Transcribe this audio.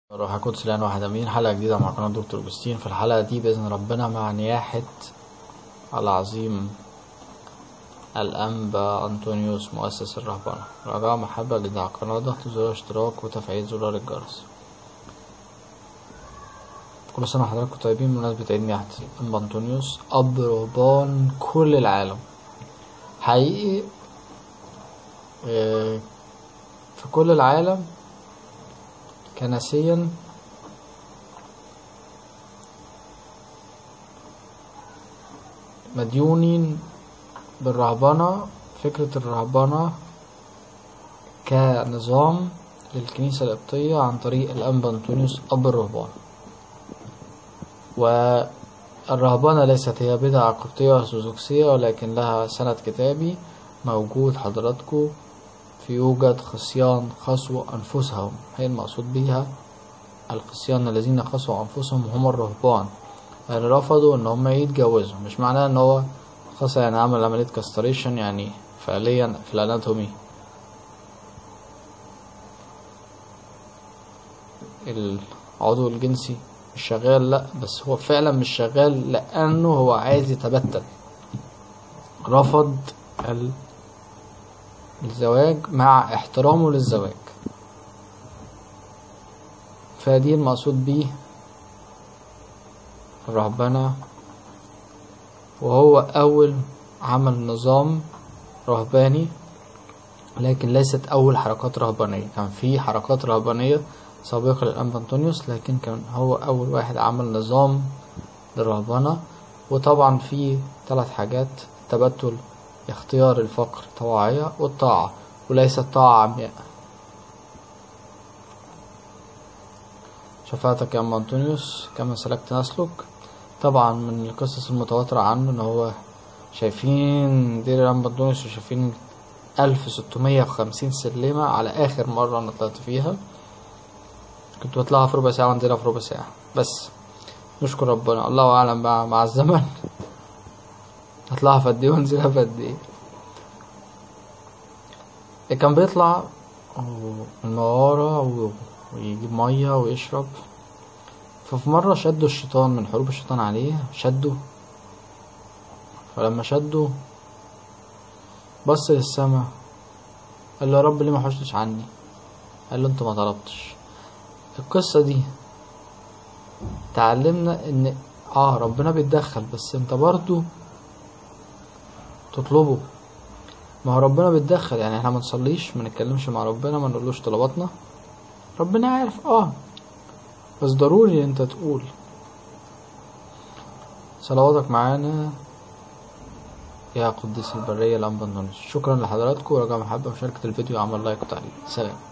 روح كنت سلان واحد أمين حلقة جديدة مع قناة دكتور أوجستين في الحلقة دي بإذن ربنا مع نياحة العظيم الأنبا أنطونيوس مؤسس الرهبنة رجاء محبة لدعم القناة ضغط زرار الاشتراك وتفعيل زرار الجرس كل سنة وحضراتكم طيبين بمناسبة عيد نياحة الأنبا أنطونيوس أب رهبان كل العالم حقيقي آه، في كل العالم كنسيا مديونين بالرهبنة فكرة الرهبنة كنظام للكنيسة القبطية عن طريق الأنبا أنطونيوس أب الرهبان والرهبنة ليست هي بدعة قبطية أرثوذكسية ولكن لها سند كتابي موجود حضراتكم في يوجد خصيان خصوا أنفسهم هي المقصود بيها الخصيان الذين خصوا أنفسهم هم الرهبان يعني رفضوا إن هم يتجوزوا مش معناه إن هو خصى يعني عمل عملية كاستريشن يعني فعليا في الأناتومي العضو الجنسي مش شغال لأ بس هو فعلا مش شغال لأنه هو عايز يتبتل رفض ال الزواج مع احترامه للزواج فدي المقصود بيه الرهبنة وهو أول عمل نظام رهباني لكن ليست أول حركات رهبانية كان في حركات رهبانية سابقة للأنبا أنطونيوس لكن كان هو أول واحد عمل نظام للرهبنة وطبعا في ثلاث حاجات التبتل اختيار الفقر طواعية والطاعة وليست طاعة عمياء شفاعتك يا أم أنطونيوس كما سلكت نسلك طبعا من القصص المتواترة عنه إن هو شايفين دير الأنبا أنطونيوس وشايفين ألف ستمية وخمسين سلمة على آخر مرة أنا طلعت فيها كنت بطلعها في ربع ساعة وانزلها في ربع ساعة بس نشكر ربنا الله أعلم بقى مع الزمن هطلعها في قد ايه وانزلها في قد ايه كان بيطلع المغارة و- ويجيب مية ويشرب ففي مرة شدوا الشيطان من حروب الشيطان عليه شده فلما شده بص للسما قال له يا رب ليه ما حوشتش عني قال له انت ما طلبتش القصة دي تعلمنا ان اه ربنا بيتدخل بس انت برضو تطلبه ما هو ربنا بيتدخل يعني احنا ما نصليش ما نتكلمش مع ربنا ما نقولوش طلباتنا ربنا عارف اه بس ضروري انت تقول صلواتك معانا يا قديس البرية الأنبا أنطونيوس شكرا لحضراتكم ورجاء محبة مشاركة الفيديو وعمل لايك وتعليق سلام